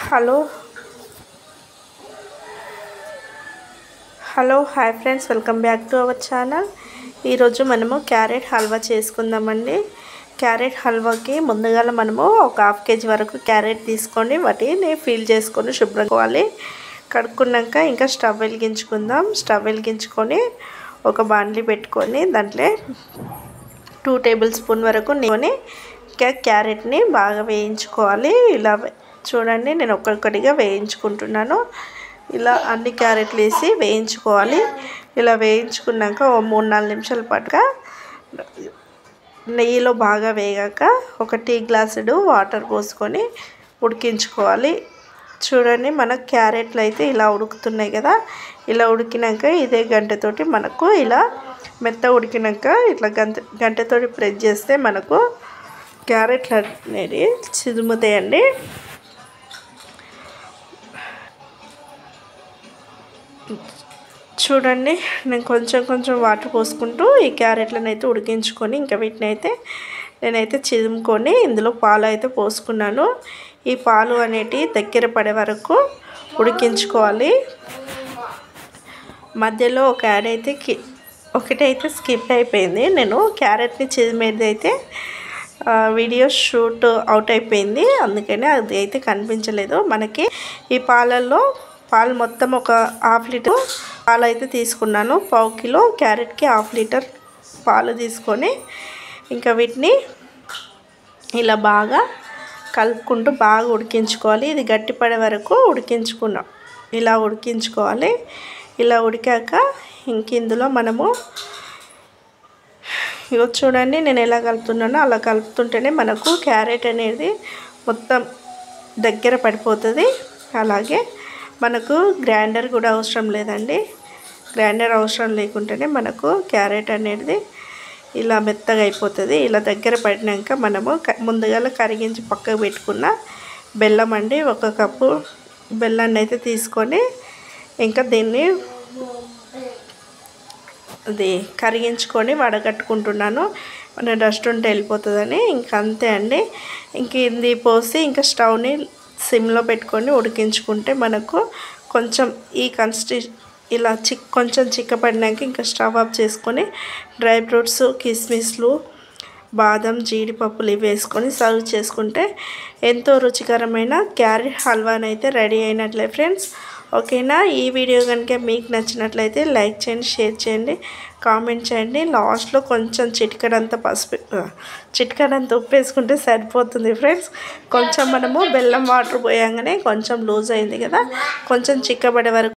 hello hello hi friends welcome back to our channel ఈరోజు మనము carrot halwa చేసుకుందామండి carrot హల్వాకి ముందుగా మనము ఒక హాఫ్ కేజీ వరకు క్యారెట్ తీసుకొని వాటిని ఫీల్ చేసుకొని శుభ్రంకోవాలి కడుక్కున్నాక ఇంకా స్టవ్ వెలిగించుకుందాం స్టవ్ వెలిగించుకొని ఒక బాండ్లీ పెట్టుకొని దాంట్లో టూ టేబుల్ స్పూన్ వరకు నేను ఇంకా క్యారెట్ని బాగా వేయించుకోవాలి ఇలా చూడండి నేను ఒక్కొక్కటిగా వేయించుకుంటున్నాను ఇలా అన్ని క్యారెట్లు వేసి వేయించుకోవాలి ఇలా వేయించుకున్నాక ఓ మూడు నాలుగు నిమిషాల పాటుగా నెయ్యిలో బాగా వేగాక ఒక టీ గ్లాసుడు వాటర్ పోసుకొని ఉడికించుకోవాలి చూడండి మన క్యారెట్లు అయితే ఇలా ఉడుకుతున్నాయి కదా ఇలా ఉడికినాక ఇదే గంటతోటి మనకు ఇలా మెత్త ఉడికినాక ఇట్లా గంట గంటతోటి ప్రెస్ చేస్తే మనకు క్యారెట్లు అనేది చిదుముతాయండి చూడండి నేను కొంచెం కొంచెం వాటర్ పోసుకుంటూ ఈ క్యారెట్లను అయితే ఉడికించుకొని ఇంకా వీటిని అయితే నేనైతే చిదుముకొని ఇందులో పాలు అయితే పోసుకున్నాను ఈ పాలు అనేటివి దగ్గర పడే వరకు ఉడికించుకోవాలి మధ్యలో ఒక యాడ్ అయితే కి ఒకటైతే స్కిప్ అయిపోయింది నేను క్యారెట్ని చిదిమేది అయితే వీడియో షూట్ అవుట్ అయిపోయింది అందుకని అది అయితే కనిపించలేదు మనకి ఈ పాలల్లో పాలు మొత్తం ఒక హాఫ్ లీటర్ పాలు అయితే తీసుకున్నాను పావు కిలో క్యారెట్కి హాఫ్ లీటర్ పాలు తీసుకొని ఇంకా వీటిని ఇలా బాగా కలుపుకుంటూ బాగా ఉడికించుకోవాలి ఇది గట్టిపడే వరకు ఉడికించుకున్నాం ఇలా ఉడికించుకోవాలి ఇలా ఉడికాక ఇంక ఇందులో మనము ఇగో చూడండి నేను ఎలా కలుపుతున్నానో అలా కలుపుతుంటేనే మనకు క్యారెట్ అనేది మొత్తం దగ్గర పడిపోతుంది అలాగే మనకు గ్రైండర్ కూడా అవసరం లేదండి గ్రైండర్ అవసరం లేకుంటేనే మనకు క్యారెట్ అనేది ఇలా మెత్తగా అయిపోతుంది ఇలా దగ్గర పడినాక మనము ముందుగా కరిగించి పక్కకు పెట్టుకున్న బెల్లం అండి ఒక కప్పు బెల్లాన్ని అయితే తీసుకొని ఇంకా దీన్ని అది కరిగించుకొని వడగట్టుకుంటున్నాను మన డస్ట్ ఉంటే వెళ్ళిపోతుందని ఇంక అంతే అండి ఇంక ఇది పోసి ఇంకా స్టవ్ని సిమ్లో పెట్టుకొని ఉడికించుకుంటే మనకు కొంచెం ఈ కన్స్టి ఇలా చిక్ కొంచెం చిక్కపడినాక ఇంకా స్టవ్ ఆఫ్ చేసుకొని డ్రై ఫ్రూట్స్ కిస్మిస్లు బాదం జీడిపప్పులు ఇవి వేసుకొని సర్వ్ చేసుకుంటే ఎంతో రుచికరమైన క్యారెట్ హల్వాని అయితే రెడీ అయినట్లే ఫ్రెండ్స్ ఓకేనా ఈ వీడియో కనుక మీకు నచ్చినట్లయితే లైక్ చేయండి షేర్ చేయండి కామెంట్ చేయండి లాస్ట్లో కొంచెం చిటికడంత పసుపు చిటికడంత ఉప్పు వేసుకుంటే సరిపోతుంది ఫ్రెండ్స్ కొంచెం మనము బెల్లం వాటర్ పోయంగానే కొంచెం లూజ్ అయింది కదా కొంచెం చిక్కబడే వరకు